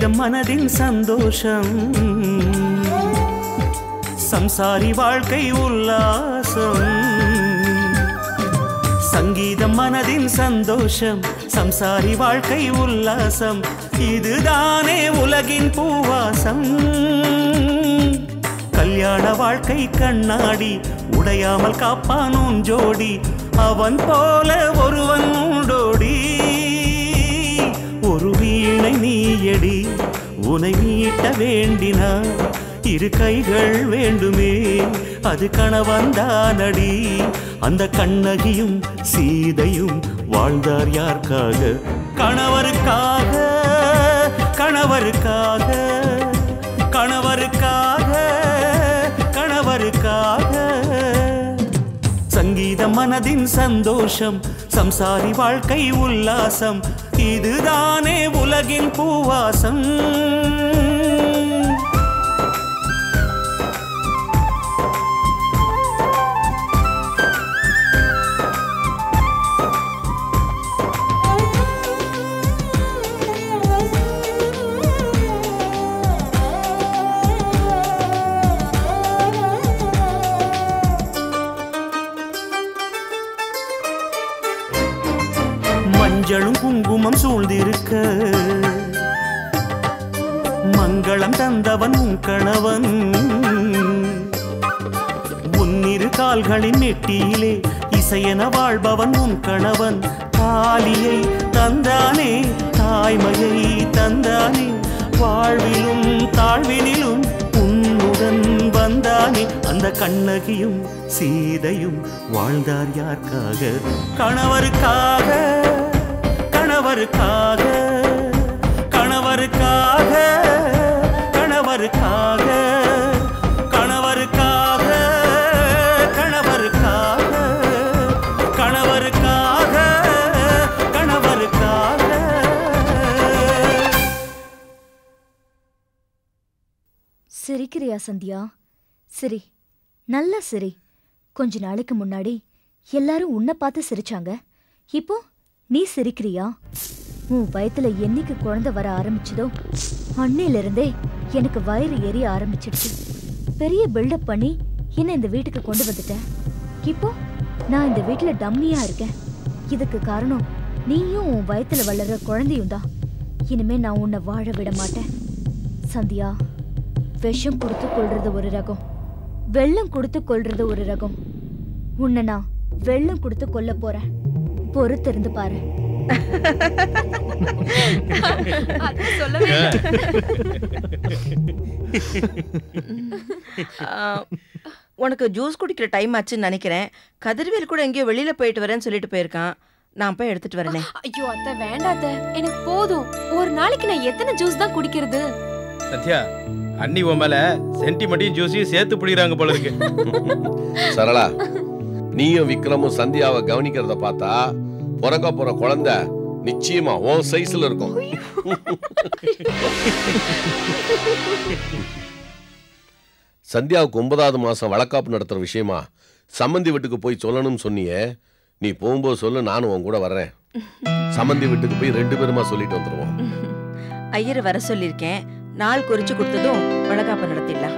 சங்கீதம் மனதின் சந்தோஷம் சம்சாரி வாழ்க்கை உல்லாசம் சங்கீதம் மனதின் சந்தோஷம் சம்சாரி வாழ்க்கை உல்லாசம் இதுதானே உலகின் பூவாசம் கல்யாண வாழ்க்கை கண்ணாடி உடையாமல் காப்பான் உன் ஜோடி அவன் போல ஒருவன் உண்டோடி ஒரு வீணை நீயடி உனை மீட்ட வேண்டினா இரு கைகள் வேண்டுமே அது கணவன்தானடி அந்த கண்ணகியும் சீதையும் வாழ்ந்தார் யாருக்காக கணவருக்காக கணவருக்காக கணவருக்காக கணவருக்காக சங்கீதம் மனதின் சந்தோஷம் சம்சாரி வாழ்க்கை உல்லாசம் இதுதானே உலகின் பூவாசம் மஞ்சளும் குங்குமம் சூழ்ந்திருக்க மங்களம் தந்தவன் உன் கணவன் உன்னிரு கால்களின் நெட்டியிலே இசையென வாழ்பவன் உன் கணவன் தாலியை தந்தானே தாய்மையை தந்தானே வாழ்விலும் தாழ்வினிலும் உன்னுடன் வந்தானே அந்த கண்ணகியும் சீதையும் வாழ்ந்தார் யாருக்காக கணவருக்காக கணவருக்காக கணவருக்காக கணவருக்காக கணவருக்காக கணவருக்காக கணவருக்காக கணவருக்காக சிரிக்கிறியா சந்தியா சிரி நல்லா சிரி கொஞ்ச நாளைக்கு முன்னாடி எல்லாரும் உன்னை பார்த்து சிரிச்சாங்க இப்போ நீ சிரிக்கிறியா உன் வயத்துல என்னைக்கு குழந்தை வர ஆரம்பிச்சதோ அன்னையில இருந்தே எனக்கு வயிறு எரிய ஆரம்பிச்சிடுச்சு பெரிய பில்டப் பண்ணி என்ன இந்த வீட்டுக்கு கொண்டு வந்துட்டேன் இப்போ நான் இந்த வீட்டுல டம்மியா இருக்கேன் இதுக்கு காரணம் நீயும் உன் வயத்துல வளர்ற குழந்தையும் தான் இனிமே நான் உன்னை வாழ விட மாட்டேன் சந்தியா விஷம் கொடுத்து கொள்றது ஒரு ரகம் வெள்ளம் கொடுத்து கொள்றது ஒரு ரகம் உன்னை நான் வெள்ளம் கொடுத்து கொல்ல போறேன் பொறுத்திருந்து பாரு சொல்லவே உனக்கு ஜூஸ் குடிக்கிற டைம் ஆச்சுன்னு நினைக்கிறேன் கதிர்வேல் கூட எங்கேயோ வெளியில போயிட்டு வரேன்னு சொல்லிட்டு போயிருக்கான் நான் போய் எடுத்துட்டு வரேனே ஐயோ அத்தை வேண்டாம் அத்தை எனக்கு போதும் ஒரு நாளைக்கு நான் எத்தனை ஜூஸ் தான் குடிக்கிறது சத்யா அண்ணி உன் மேல சென்டிமெண்ட்டையும் ஜூஸையும் சேர்த்து பிடிக்கிறாங்க போல இருக்கு சரளா நீயும் விக்ரமும் சந்தியாவை கவனிக்கிறத பார்த்தா பிறக்க போற குழந்தை நிச்சயமா உன் சைஸ்ல இருக்கும் சந்தியாவுக்கு ஒன்பதாவது மாசம் வளக்காப்பு நடத்துற விஷயமா சம்மந்தி வீட்டுக்கு போய் சொல்லணும்னு சொன்னியே நீ போகும்போது சொல்லு நானும் உன் கூட வர்றேன் சம்மந்தி வீட்டுக்கு போய் ரெண்டு பேருமா சொல்லிட்டு வந்துருவோம் ஐயரை வர சொல்லியிருக்கேன் நாள் குறிச்சு கொடுத்ததும் வளகாப்பு நடத்திடலாம்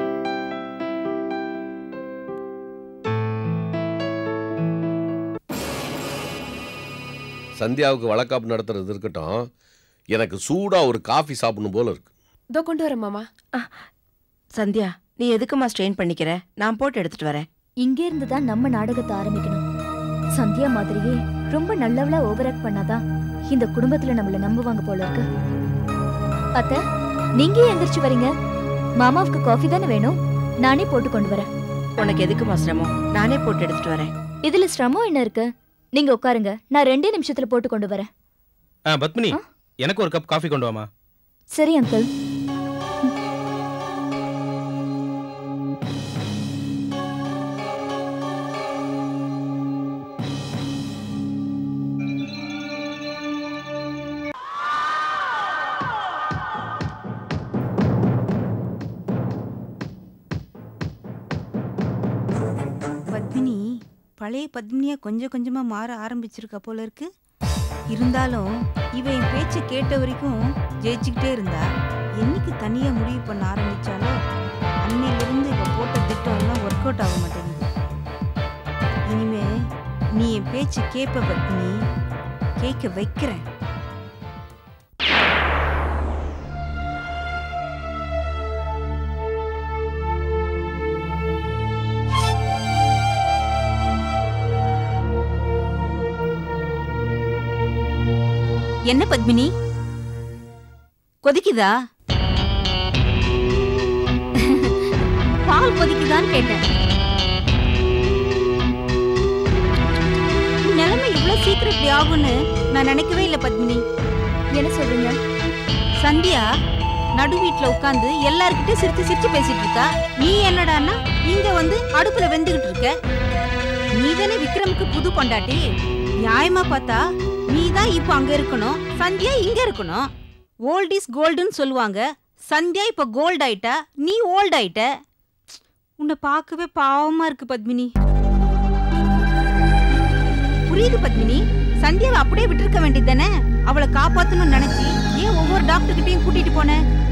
சந்தியாவுக்கு வளக்காப்பு நடத்துறது இருக்கட்டும் எனக்கு சூடா ஒரு காஃபி சாப்பிடணும் போல இருக்கு இதோ கொண்டு வரேன் மாமா சந்தியா நீ எதுக்குமா ஸ்ட்ரெயின் பண்ணிக்கிற நான் போட்டு எடுத்துட்டு வரேன் இங்கே இருந்து தான் நம்ம நாடகத்தை ஆரம்பிக்கணும் சந்தியா மாதிரியே ரொம்ப நல்லவளா ஓவர் ஆக்ட் பண்ணாதான் இந்த குடும்பத்துல நம்மள நம்புவாங்க போல இருக்கு அத்த நீங்க ஏன் எந்திரிச்சு வரீங்க மாமாவுக்கு காஃபி தானே வேணும் நானே போட்டு கொண்டு வரேன் உனக்கு எதுக்குமா சிரமம் நானே போட்டு எடுத்துட்டு வரேன் இதுல சிரமம் என்ன இருக்கு நீங்க உட்காருங்க நான் ரெண்டே நிமிஷத்துல போட்டு கொண்டு வரேன் ஆ பத்மினி எனக்கு ஒரு கப் காஃபி கொண்டு வாமா சரி அங்கிள் பத்மினி பழைய பத்மினியா கொஞ்சம் கொஞ்சமா மாற ஆரம்பிச்சிருக்கா போல இருக்கு இருந்தாலும் இவ என் பேச்சை கேட்ட வரைக்கும் ஜெயிச்சுக்கிட்டே இருந்தா என்னைக்கு தனியா முடிவு பண்ண ஆரம்பிச்சாலோ அன்னையிலிருந்து இவ போட்ட திட்டம் எல்லாம் ஒர்க் அவுட் ஆக மாட்டேங்குது இனிமே நீ என் பேச்சு கேட்ப பத்னி கேட்க வைக்கிறேன் என்ன பத்மினி கொதிக்குதா பால் கொதிக்குதான்னு கேட்டேன் உன் நிலைமை இவ்வளவு சீக்கிரம் இப்படி ஆகும்னு நான் நினைக்கவே இல்லை பத்மினி என்ன சொல்றீங்க சந்தியா நடு வீட்ல உட்காந்து எல்லார்கிட்டயும் சிரிச்சு சிரிச்சு பேசிட்டு இருக்கா நீ என்னடான்னா இங்க வந்து அடுப்புல வெந்துகிட்டு இருக்க நீ தானே விக்ரமுக்கு புது பொண்டாட்டி நியாயமா பார்த்தா நீ தான் இப்போ அங்க இருக்கணும் சந்தியா இங்க இருக்கணும் ஓல்ட் இஸ் கோல்டுன்னு சொல்லுவாங்க சந்தியா இப்ப கோல்ட் ஆயிட்டா நீ ஓல்ட் ஆயிட்ட உன்னை பார்க்கவே பாவமா இருக்கு பத்மினி புரியுது பத்மினி சந்தியாவை அப்படியே விட்டுருக்க வேண்டியது தானே அவளை காப்பாத்தணும்னு நினைச்சு ஏன் ஒவ்வொரு டாக்டர் கிட்டயும் கூட்டிட்டு போன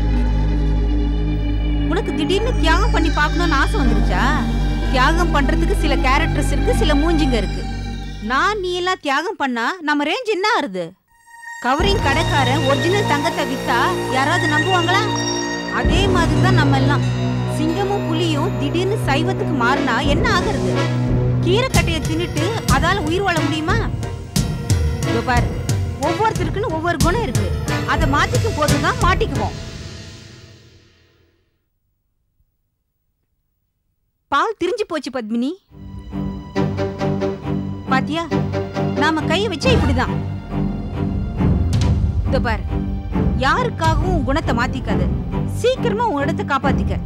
உனக்கு திடீர்னு தியாகம் பண்ணி பார்க்கணும்னு ஆசை வந்துருச்சா தியாகம் பண்றதுக்கு சில கேரக்டர்ஸ் இருக்கு சில மூஞ்சிங்க இருக்கு நான் நீ எல்லாம் தியாகம் பண்ணா நம்ம ரேஞ்ச் என்ன ஆறுது கவரிங் கடைக்காரன் ஒரிஜினல் தங்கத்தை வித்தா யாராவது நம்புவாங்களா அதே மாதிரி தான் நம்ம எல்லாம் சிங்கமும் புலியும் திடீர்னு சைவத்துக்கு மாறினா என்ன ஆகுறது கீரைக்கட்டையை தின்னுட்டு அதால உயிர் வாழ முடியுமா இதோ பாரு ஒவ்வொருத்தருக்குன்னு ஒவ்வொரு குணம் இருக்கு அதை மாத்திக்கும் போதுதான் மாட்டிக்குவோம் பால் திரிஞ்சு போச்சு பத்மினி பாத்தியா நாம கைய வச்சா இப்படிதான் இதோ பாரு யாருக்காகவும் உன் குணத்தை மாத்திக்காத சீக்கிரமா உன் இடத்தை காப்பாத்திக்க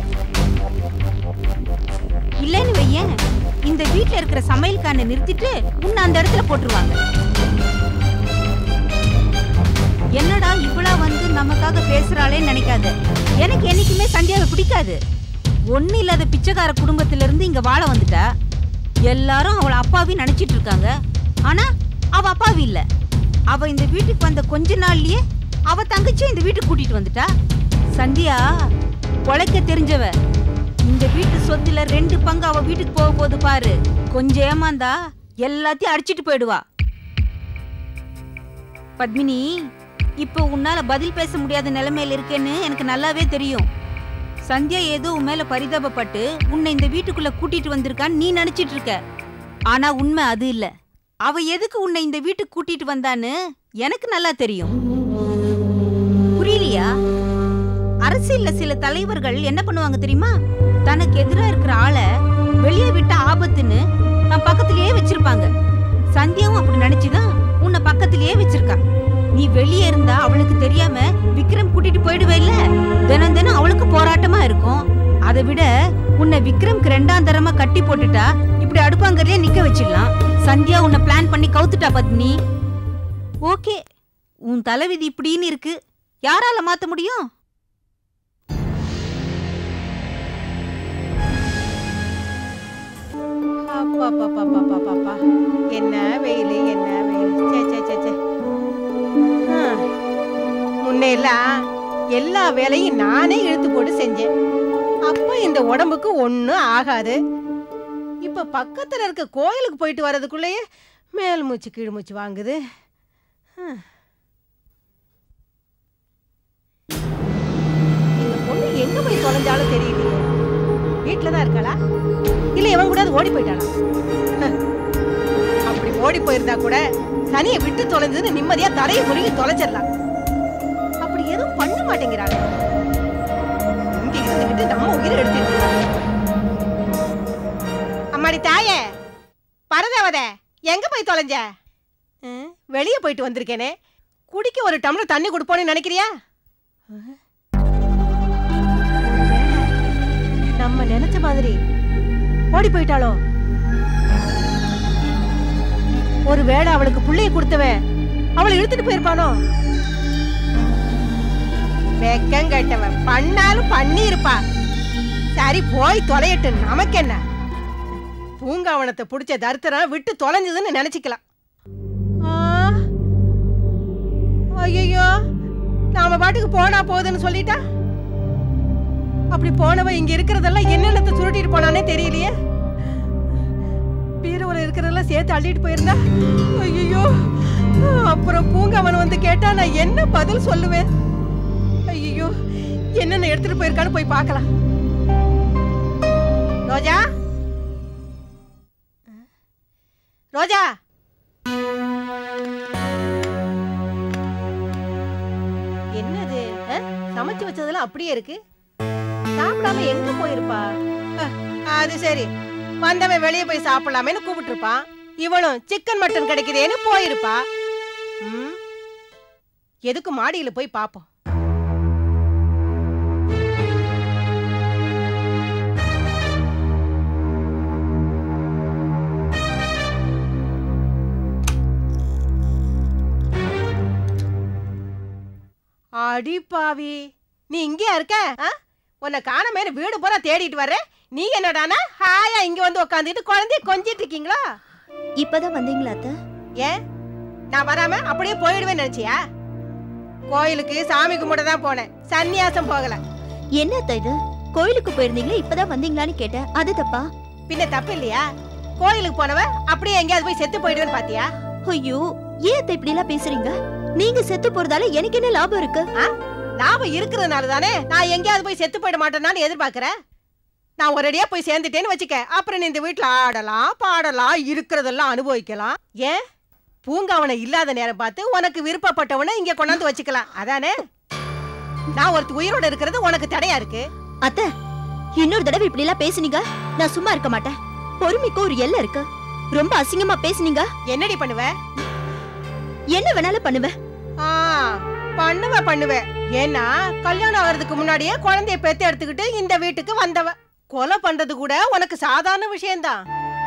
இல்லைன்னு வையேன் இந்த வீட்ல இருக்கிற சமையல்காரனை நிறுத்திட்டு உன்னை அந்த இடத்துல போட்டுருவாங்க என்னடா இவ்வளா வந்து நமக்காக பேசுறாளேன்னு நினைக்காத எனக்கு என்னைக்குமே சந்தியாவை பிடிக்காது ஒண்ணு இல்லாத பிச்சைக்கார குடும்பத்துல இருந்து இங்க வாழ வந்துட்டா எல்லாரும் அவளை அப்பாவி நினைச்சிட்டு இருக்காங்க ஆனா அவ அப்பாவி இல்ல அவ இந்த வீட்டுக்கு வந்த கொஞ்ச நாள்லயே அவ தங்கச்சியை இந்த வீட்டுக்கு கூட்டிட்டு வந்துட்டா சந்தியா பொழைக்க தெரிஞ்சவ இந்த வீட்டு சொத்துல ரெண்டு பங்கு அவ வீட்டுக்கு போக போகுது பாரு கொஞ்சம் ஏமாந்தா எல்லாத்தையும் அடிச்சிட்டு போயிடுவா பத்மினி இப்போ உன்னால பதில் பேச முடியாத நிலைமையில இருக்கேன்னு எனக்கு நல்லாவே தெரியும் சந்தியா ஏதோ உன் மேல பரிதாபப்பட்டு உன்னை இந்த வீட்டுக்குள்ள கூட்டிட்டு வந்திருக்கான்னு நீ நினைச்சிட்டு இருக்க ஆனா உண்மை அது இல்ல அவ எதுக்கு உன்னை இந்த வீட்டுக்கு கூட்டிட்டு வந்தான்னு எனக்கு நல்லா தெரியும் புரியலையா அரசியல்ல சில தலைவர்கள் என்ன பண்ணுவாங்க தெரியுமா தனக்கு எதிரா இருக்கிற ஆளை வெளியே விட்ட ஆபத்துன்னு தன் பக்கத்திலேயே வச்சிருப்பாங்க சந்தியாவும் அப்படி நினைச்சுதான் உன்னை பக்கத்திலேயே வச்சிருக்கா நீ வெளியே இருந்தா அவளுக்கு தெரியாம விக்ரம் கூட்டிட்டு போயிடுவே இல்ல தினம் தினம் அவளுக்கு போராட்டமா இருக்கும் அதை விட உன்னை விக்ரம்க்கு ரெண்டாம் தரமா கட்டி போட்டுட்டா இப்படி அடுப்பாங்கறையே நிக்க வச்சிடலாம் சந்தியா உன்னை பிளான் பண்ணி கவுத்துட்டா பத்னி ஓகே உன் தலைவிதி இப்படின்னு இருக்கு யாரால மாத்த முடியும் அப்பா என்ன வெயில் என்ன வெயில் சே சே சே சே ஆ, முன்னையெல்லாம் எல்லா வேலையும் நானே இழுத்து போட்டு செஞ்சேன் அப்ப இந்த உடம்புக்கு ஒன்றும் ஆகாது இப்ப பக்கத்துல இருக்க கோயிலுக்கு போயிட்டு வர்றதுக்குள்ளேயே மேல் மூச்சு கீழ் மூச்சு வாங்குது ஆ. இந்த பொண்ணு எங்க போய் தொலைஞ்சாலும் தெரியலையே வீட்டில தான் இருக்காளா இல்ல இவன் கூட ஓடி போயிட்டாளா ஹ. அப்படி ஓடி போயிருந்தா கூட சனியை விட்டு தொலைஞ்சதுன்னு நிம்மதியா தரையை முருகி தொலைச்சிடலாம் அப்படி எதுவும் பண்ண மாட்டேங்கிறாங்க இங்க இருந்துகிட்டு நம்ம உயிரை எடுத்துட்டு இருக்காங்க. அம்மாடி தாயே பரதேவத எங்க போய் தொலைஞ்ச அஹ், வெளிய போயிட்டு வந்திருக்கேனே குடிக்க ஒரு டம்ளர் தண்ணி கொடுப்போன்னு நினைக்கிறியா அஹ். நம்ம நினைச்ச மாதிரி ஓடி போயிட்டாளோ ஒருவேளை அவளுக்கு புள்ளைய கொடுத்தவன் அவளை இழுத்துட்டு போயிருப்பானோ வெக்கம் கட்டவன் பண்ணாலும் பண்ணி இருப்பா சரி போய் தொலையட்டு நமக்கு என்ன பூங்காவனத்தை பிடிச்ச தரித்திரம் விட்டு தொலைஞ்சதுன்னு நினைச்சுக்கலாம் ஐயோ நாம பாட்டுக்கு போனா போகுதுன்னு சொல்லிட்டா அப்படி போனவ இங்க இருக்கிறதெல்லாம் என்னென்னத்தை சுருட்டிட்டு போனானே தெரியலையே பீரோல இருக்கிறதெல்லாம் சேர்த்து அள்ளிட்டு போயிருந்தா ஐயோ அப்புறம் பூங்காவன் வந்து கேட்டா நான் என்ன பதில் சொல்லுவேன் ஐயோ என்னென்ன எடுத்துட்டு போயிருக்கான்னு போய் பார்க்கலாம் ரோஜா ரோஜா என்னது அஹ்? சமைச்சு வச்சதெல்லாம் அப்படியே இருக்கு சாப்பிடாம எங்க போயிருப்பா அஹ், அது சரி வந்தவன் வெளியே போய் சாப்பிடலாமேன்னு கூப்பிட்டு இருப்பான் இவளும் சிக்கன் மட்டன் கிடைக்குதேன்னு போயிருப்பா ம், எதுக்கு மாடியில போய் பாப்போம் அடி பாவி நீ இங்கேயா இருக்க ஆ? உன்னை காணமே வீடு பூரா தேடிட்டு வர்ற நீ என்னடானா ஹாயா இங்க வந்து உட்காந்துட்டு குழந்தைய கொஞ்சிட்டு இருக்கீங்களா இப்பதான் வந்தீங்களா அத்தை ஏன் நான் வராம அப்படியே போயிடுவேன்னு நினைச்சியா கோயிலுக்கு சாமி கும்பிட தான் போனேன் சந்நியாசம் போகல என்ன அத்தை இது கோயிலுக்கு போயிருந்தீங்களா இப்பதான் வந்தீங்களான்னு கேட்டேன் அது தப்பா பின்ன தப்பு இல்லையா கோயிலுக்கு போனவ அப்படியே எங்கேயாவது போய் செத்து போயிடுவேன்னு பாத்தியா ஐயோ ஏன் அத்தை இப்படி எல்லாம் பேசுறீங்க நீங்க செத்து போறதால எனக்கு என்ன லாபம் இருக்கு லாபம் இருக்கிறதுனால தானே நான் எங்கேயாவது போய் செத்து போயிட மாட்டேனான்னு எதிர்பார்க்கறேன் நான் ஒரேடியா போய் சேர்ந்துட்டேன்னு வச்சுக்க அப்புறம் நீ இந்த வீட்டுல ஆடலாம் பாடலாம் இருக்கிறதெல்லாம் அனுபவிக்கலாம் ஏன் பூங்காவனை இல்லாத நேரம் பார்த்து உனக்கு விருப்பப்பட்டவனை இங்க கொண்டாந்து வச்சுக்கலாம் அதானே நான் ஒருத்தி உயிரோட இருக்கிறது உனக்கு தடையா இருக்கு அத்தை இன்னொரு தடவை இப்படி எல்லாம் பேசுனீங்க நான் சும்மா இருக்க மாட்டேன் பொறுமைக்கு ஒரு எல்லை இருக்கு ரொம்ப அசிங்கமா பேசுனீங்க என்னடி பண்ணுவ என்ன வேணாலும் பண்ணுவேன் ஆ பண்ணுவ பண்ணுவ ஏன்னா கல்யாணம் ஆகிறதுக்கு முன்னாடியே குழந்தைய பெத்து எடுத்துக்கிட்டு இந்த வீட்டுக்கு வந்தவ கொலை பண்றது கூட உனக்கு சாதாரண விஷயம்தான்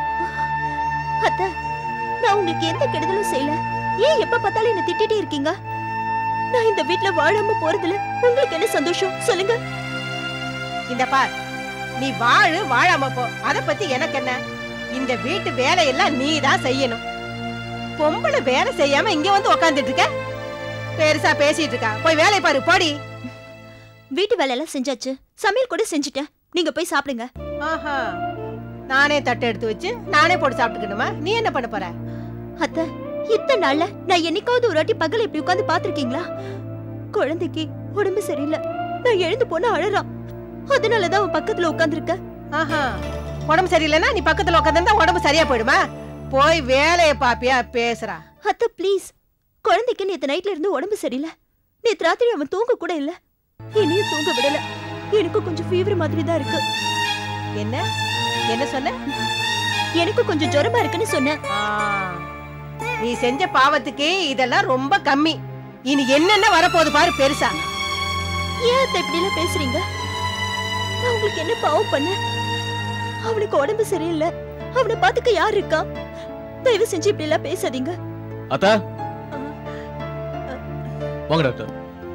அத்தை நான் உங்களுக்கு எந்த கெடுதலும் செய்யல ஏன் எப்ப பார்த்தாலும் என்ன திட்டிட்டே இருக்கீங்க நான் இந்த வீட்ல வாழாம போறதுல உங்களுக்கு என்ன சந்தோஷம் சொல்லுங்க இந்த பார் நீ வாழு வாழாம போ அத பத்தி எனக்கு என்ன இந்த வீட்டு வேலையெல்லாம் நீ தான் செய்யணும் பொம்பளை வேலை செய்யாம இங்க வந்து உக்காந்துட்டு இருக்க பெருசா பேசிட்டு இருக்கா போய் வேலையை பாரு போடி வீட்டு வேலையெல்லாம் செஞ்சாச்சு சமையல் கூட செஞ்சுட்டேன் நீங்க போய் சாப்பிடுங்க ஆஹா நானே தட்டு எடுத்து வச்சு நானே போட்டு சாப்பிட்டுக்கணுமா நீ என்ன பண்ண போற அத்தை இத்தனை நாள்ல நான் என்னைக்காவது ஒரு வாட்டி பகல் இப்படி உட்கார்ந்து பாத்திருக்கீங்களா குழந்தைக்கு உடம்பு சரியில்லை நான் எழுந்து போனா அழறான் அதனாலதான் அவன் பக்கத்துல உட்கார்ந்துருக்க ஆஹா உடம்பு சரியில்லைன்னா நீ பக்கத்துல உட்காந்துருந்தா உடம்பு சரியா போயிடுமா போய் வேலையை பாப்பியா பேசுறா அத்தை ப்ளீஸ் குழந்தைக்கு நேத்து நைட்ல இருந்து உடம்பு சரியில்லை நேத்து ராத்திரி அவன் தூங்க கூட இல்ல என்னையும் தூங்க விடல எனக்கு கொஞ்சம் ஃபீவர் மாதிரி தான் இருக்கு என்ன என்ன சொன்ன எனக்கு கொஞ்சம் ஜுரமா இருக்குன்னு சொன்னேன் ஆ, நீ செஞ்ச பாவத்துக்கு இதெல்லாம் ரொம்ப கம்மி இனி என்னென்ன வரப்போகுது பாரு பெருசா ஏன் அத்தை இப்படி எல்லாம் பேசுறீங்க நான் உங்களுக்கு என்ன பாவம் பண்ண அவனுக்கு உடம்பு சரியில்லை அவனை பாத்துக்க யார் இருக்கா தயவு செஞ்சு இப்படி எல்லாம் பேசாதீங்க அத்தா வாங்க டாக்டர்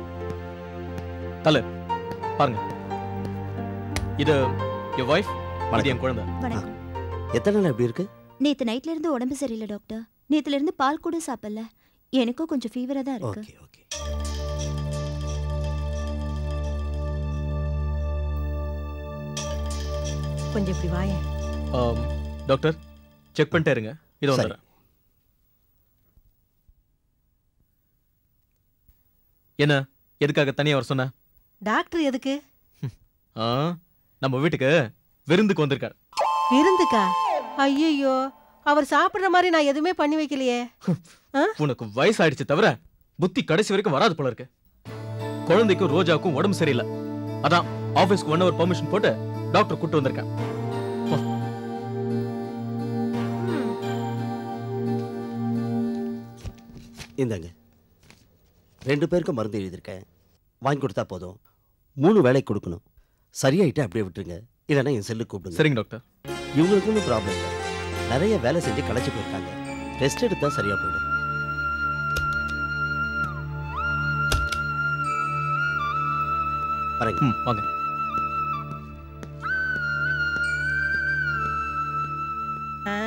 தல பாருங்க இது என் வைஃப் இது என் குழந்தை வணக்கம் எத்தனை நாள் இப்படி இருக்கு நேத்து நைட்ல இருந்து உடம்பு சரியில்லை டாக்டர் நேத்துல இருந்து பால் கூட சாப்பிடல எனக்கும் கொஞ்சம் ஃபீவரா தான் இருக்கு ஓகே ஓகே கொஞ்சம் இப்படி வாயேன் ஆம், டாக்டர் செக் பண்ணிட்டே இருங்க இது சரி. வந்துடுறேன் என்ன எதுக்காக தனியா வர சொன்ன டாக்டர் எதுக்கு ஆ, நம்ம வீட்டுக்கு விருந்துக்கு வந்திருக்கார் விருந்துக்கா ஐயோ அவர் சாப்பிடுற மாதிரி நான் எதுவுமே பண்ணி வைக்கலையே உனக்கு வயசாயிடுச்சு தவிர புத்தி கடைசி வரைக்கும் வராது போல இருக்கு குழந்தைக்கும் ரோஜாவுக்கும் உடம்பு சரியில்லை அதான் ஆபீஸ்க்கு ஒன் ஹவர் பெர்மிஷன் போட்டு டாக்டர் கூட்டு வந்திருக்கேன் இந்தாங்க ரெண்டு பேருக்கும் மருந்து எழுதியிருக்கேன் வாங்கி கொடுத்தா போதும் மூணு வேலைக்கு கொடுக்கணும் சரியாயிட்டு அப்படியே விட்டுருங்க இல்லைன்னா என் செல்லு கூப்பிடுங்க சரிங்க டாக்டர் இவங்களுக்கு ஒன்றும் ப்ராப்ளம் இல்லை நிறைய வேலை செஞ்சு களைச்சு போயிருக்காங்க ரெஸ்ட் எடுத்தா சரியா போயிடும் வரேங்க ம் வாங்க ஆ?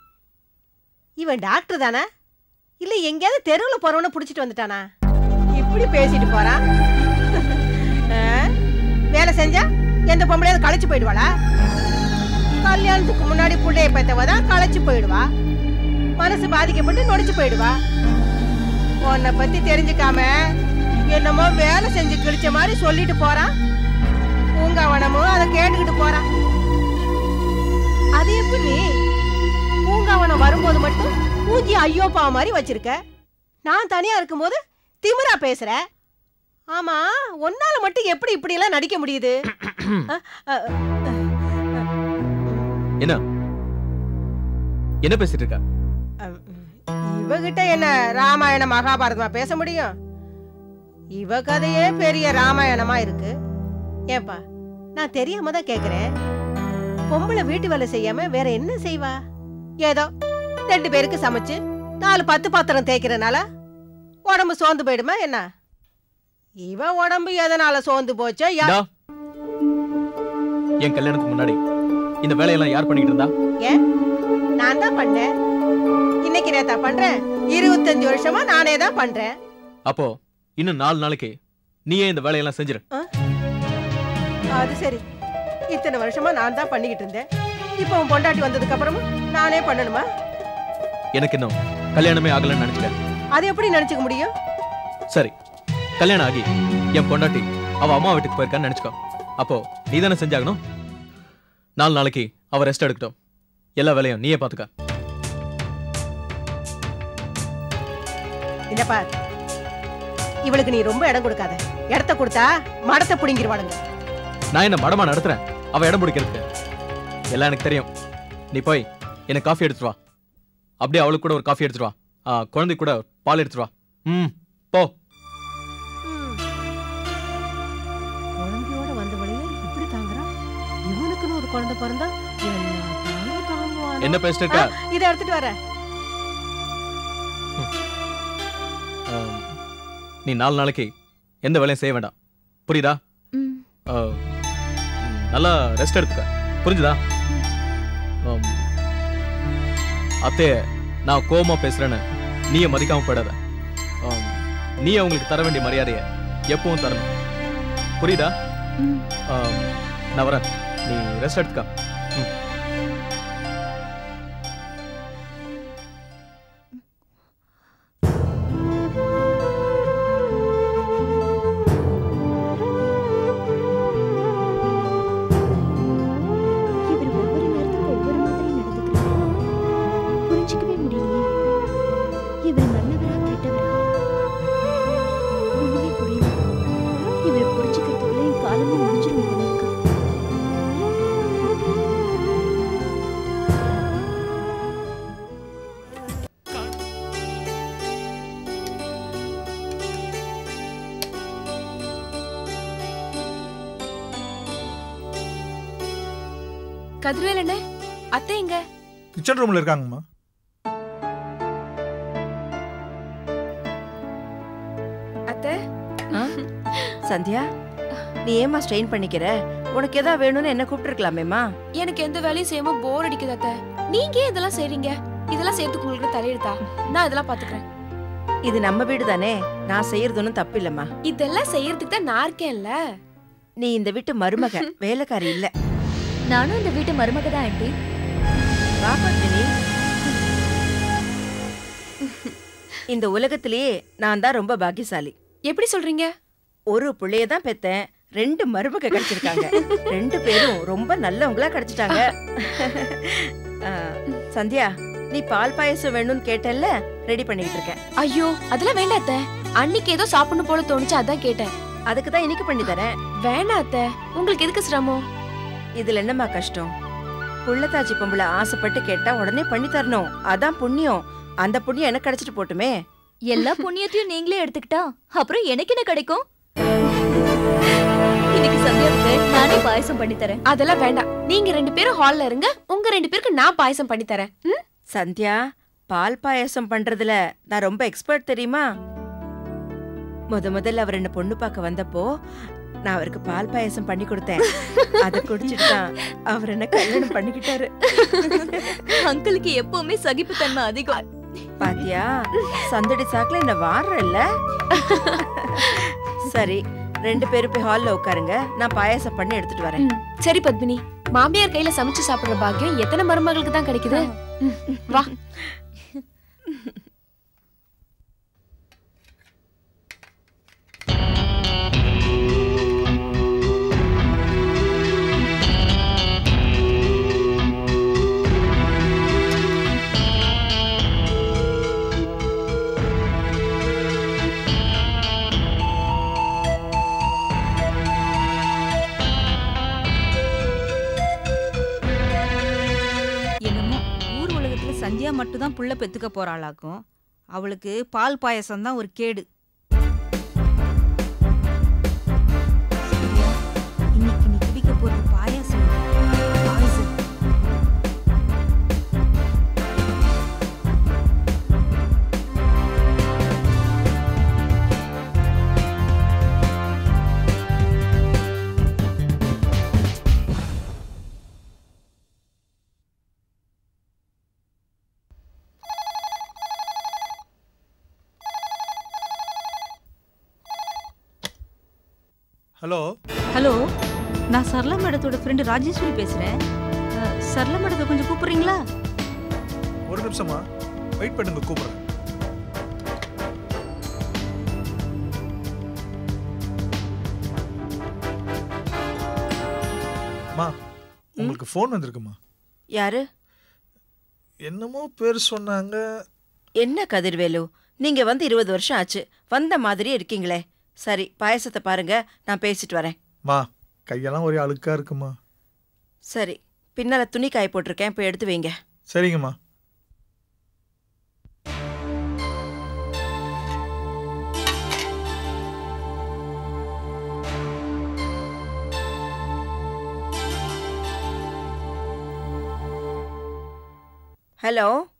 இவன் டாக்டர் தானா இல்ல எங்கேயாவது தெருவுல போறவன புடிச்சிட்டு வந்துட்டானா இப்படி எப்படி பேசிட்டு போறான் ஆ? வேலை செஞ்சா எந்த பொம்பளையாவது களைச்சு போயிடுவாளா கல்யாணத்துக்கு முன்னாடி புள்ளைய பெத்தவ தான் களைச்சு போயிடுவா மனசு பாதிக்கப்பட்டு நொடிச்சு போயிடுவா உன்னை பத்தி தெரிஞ்சுக்காம என்னமோ வேலை செஞ்சு கிழிச்ச மாதிரி சொல்லிட்டு போறான் பூங்காவனமும் அதை கேட்டுக்கிட்டு போறான் அது எப்படி பூங்காவனம் வரும்போது மட்டும் பூஜி ஐயோ பாவ மாதிரி வச்சிருக்க நான் தனியா இருக்கும்போது திமிரா பேசுற ஆமா ஒன்னால மட்டும் எப்படி இப்படி எல்லாம் நடிக்க முடியுது அ, அ, அ, என்ன என்ன பேசிட்டு இருக்க இவகிட்ட என்ன ராமாயண மகாபாரதமா பேச முடியும் இவ கதையே பெரிய ராமாயணமா இருக்கு ஏப்பா நான் தெரியாம தான் கேக்குறேன் பொம்பளை வீட்டு வேலை செய்யாம வேற என்ன செய்வா ஏதோ ரெண்டு பேருக்கு சமைச்சு நாலு பத்து பாத்திரம் தேய்க்கிறனால உடம்பு சோர்ந்து போயிடுமா என்ன இவ உடம்பு எதனால சோர்ந்து போச்சோ யா- டா. என் கல்யாணத்துக்கு முன்னாடி இந்த வேலையெல்லாம் யார் பண்ணிட்டு இருந்தா ஏன் நான் தான் பண்ணேன் இன்னைக்கு நேத்தா பண்றேன் இருபத்தஞ்சு வருஷமா நானே தான் பண்றேன் அப்போ இன்னும் நாலு நாளைக்கு நீயே இந்த வேலையெல்லாம் செஞ்சிரு அது சரி இத்தனை வருஷமா நான் தான் பண்ணிக்கிட்டு இருந்தேன் இப்போ உன் பொண்டாட்டி வந்ததுக்கு அப்புறமும் நானே பண்ணணுமா எனக்கு இன்னும் கல்யாணமே ஆகலன்னு நினைச்சுக்க அது எப்படி நினைச்சுக்க முடியும் சரி கல்யாணம் ஆகி என் பொண்டாட்டி அவ அம்மா வீட்டுக்கு போயிருக்கான்னு நினைச்சுக்கோ அப்போ நீ தானே செஞ்சாகணும் நாலு நாளைக்கு அவ ரெஸ்ட் எடுக்கட்டும் எல்லா வேலையும் நீயே பாத்துக்க இந்த பார் இவளுக்கு நீ ரொம்ப இடம் கொடுக்காத இடத்த கொடுத்தா மடத்தை புடுங்கிருவாளுங்க நான் என்ன மடமா நடத்துறேன் அவ இடம் பிடிக்கிறதுக்கு எல்லாம் எனக்கு தெரியும் நீ போய் எனக்கு காஃபி எடுத்துட்டு வா அப்படியே அவளுக்கு கூட ஒரு காஃபி எடுத்துட்டு வா ஆ, குழந்தைக்கு கூட பால் எடுத்துட்டு வா ம் போ குழந்தையோட வந்தவளையே இப்படி தாங்குறான் இவனுக்குன்னு ஒரு குழந்தை பிறந்தா என்ன தாங்க தாங்குவானோ? என்ன பேசிட்டு இருக்க? ஆ, இதை எடுத்துட்டு வரேன் ஆம், நீ நாலு நாளைக்கு எந்த வேலையும் செய்ய வேண்டாம் புரியுதா ஆ, ம், நல்லா ரெஸ்ட் எடுத்துக்க புரிஞ்சுதா ஆம், அத்தைய நான் கோவமா பேசுறேன்னு நீயே மதிக்காம போயிடாத ஆம், நீ அவங்களுக்கு தர வேண்டிய மரியாதையை எப்பவும் தரணும் புரியுதா ஆம், நான் வரேன் நீ ரெஸ்ட் எடுத்துக்க ம். இவர் ஒவ்வொரு நேரத்துக்கு ஒவ்வொரு மாதிரி நடந்துக்கிறாரு புரிஞ்சுக்கவே முடியலையே இவர் நல்லவரா கெட்டவரா ஒண்ணுமே புரியல இவரை புரிஞ்சுக்கிறதுக்குள்ள என் காலமும் முடிஞ்சிரும் போல இருக்கு கதிர்வேல் அண்ணே அத்தை எங்க கிச்சன் ரூம்ல இருக்காங்கம்மா அத்தை ஆ? சந்தியா நீ ஏமா ஸ்ட்ரெயின் பண்ணிக்கிற உனக்கு எதா வேணும்னு என்ன கூப்பிட்டுருக்கலாமேம்மா எனக்கு எந்த வேலையும் செய்யாம போர் அடிக்குது அத்தை நீங்க ஏன் இதெல்லாம் செய்றீங்க இதெல்லாம் செய்யறதுக்கு உங்களுக்கு தலையெழுத்தா நான் இதெல்லாம் பாத்துக்கிறேன் இது நம்ம வீடு தானே நான் செய்யறது ஒன்றும் தப்பு இல்லம்மா இதெல்லாம் செய்யறதுக்கு தான் நான் இருக்கேன்ல நீ இந்த வீட்டு மருமக வேலைக்காரி இல்ல நானும் இந்த வீட்டு மருமக தான் ஆண்டி வா பத்மினி இந்த உலகத்திலேயே நான் தான் ரொம்ப பாக்கியசாலி எப்படி சொல்றீங்க ஒரு புள்ளைய தான் பெத்தேன் ரெண்டு மருமக கிடைச்சிருக்காங்க ரெண்டு பேரும் ரொம்ப நல்லவங்களா கிடைச்சிட்டாங்க ஆ, சந்தியா நீ பால் பாயசம் வேணும்னு கேட்டல்ல ரெடி பண்ணிட்டு இருக்கேன் ஐயோ அதெல்லாம் வேண்டாம் அத்தை அன்னைக்கு ஏதோ சாப்பிடணும் போல தோணுச்சு அதான் கேட்டேன் அதுக்கு தான் இன்னைக்கு பண்ணி தரேன் வேணாம் அத்தை உங்களுக்கு எதுக்கு சிரமம் இதுல என்னம்மா கஷ்டம் புள்ளத்தாச்சி பொம்பளை ஆசைப்பட்டு கேட்டா உடனே பண்ணி தரணும் அதான் புண்ணியம் அந்த புண்ணியம் எனக்கு கிடைச்சிட்டு போட்டுமே எல்லா புண்ணியத்தையும் நீங்களே எடுத்துக்கிட்டா அப்புறம் எனக்கு என்ன கிடைக்கும் இன்னைக்கு சந்தியாவுக்கு நானே பாயசம் பண்ணி தரேன் அதெல்லாம் வேண்டாம் நீங்க ரெண்டு பேரும் ஹால்ல இருங்க உங்க ரெண்டு பேருக்கு நான் பாயசம் பண்ணி தரேன் ம்? சந்தியா பால் பாயாசம் பண்றதுல நான் ரொம்ப எக்ஸ்பர்ட் தெரியுமா முத முதல்ல அவர் என்ன பொண்ணு பார்க்க வந்தப்போ நான் அவருக்கு பால் பாயாசம் பண்ணி கொடுத்தேன் அதை குடிச்சிட்டு தான் அவர் என்ன கல்யாணம் பண்ணிக்கிட்டாரு அங்கிளுக்கு எப்பவுமே சகிப்புத்தன்மை அதிகம் பாத்தியா சந்தடி சாக்குல என்ன வாடுறல்ல சரி ரெண்டு பேரும் போய் ஹால்ல உட்காருங்க நான் பாயாசம் பண்ணி எடுத்துட்டு வரேன் ம், சரி பத்மினி மாமியார் கையில சமைச்சு சாப்பிடுற பாக்கியம் எத்தனை மருமகளுக்கு தான் கிடைக்குது ம், வா என்னமோ ஊர் உலகத்துல சந்தியா மட்டும் தான் புள்ள பெத்துக்க போறாளாக்கும் அவளுக்கு பால் பாயசம் தான் ஒரு கேடு சந்தியா, இன்னைக்கு நீ குடிக்க போறது பாயாசம் இல்ல, பாய்சன். ஹலோ ஹலோ நான் சரளா மேடத்தோட ஃப்ரெண்டு ராஜேஸ்வரி பேசுறேன் அஹ், சரளா மேடத்தை கொஞ்சம் கூப்பிடுறீங்களா ஒரு நிமிஷமா வெயிட் பண்ணுங்க கூப்பிடுறேன் அம்மா உங்களுக்கு ஃபோன் வந்திருக்குமா யாரு என்னமோ பேர் சொன்னாங்க என்ன கதிர்வேலு நீங்க வந்து இருபது வருஷம் ஆச்சு வந்த மாதிரியே இருக்கீங்களே சரி பாயசத்தை பாருங்க நான் பேசிட்டு வரேன் மா கையெல்லாம் ஒரே அழுக்கா இருக்குமா சரி பின்னால துணி காய போட்டிருக்கேன் போய் எடுத்து வைங்க சரிங்கம்மா ஹலோ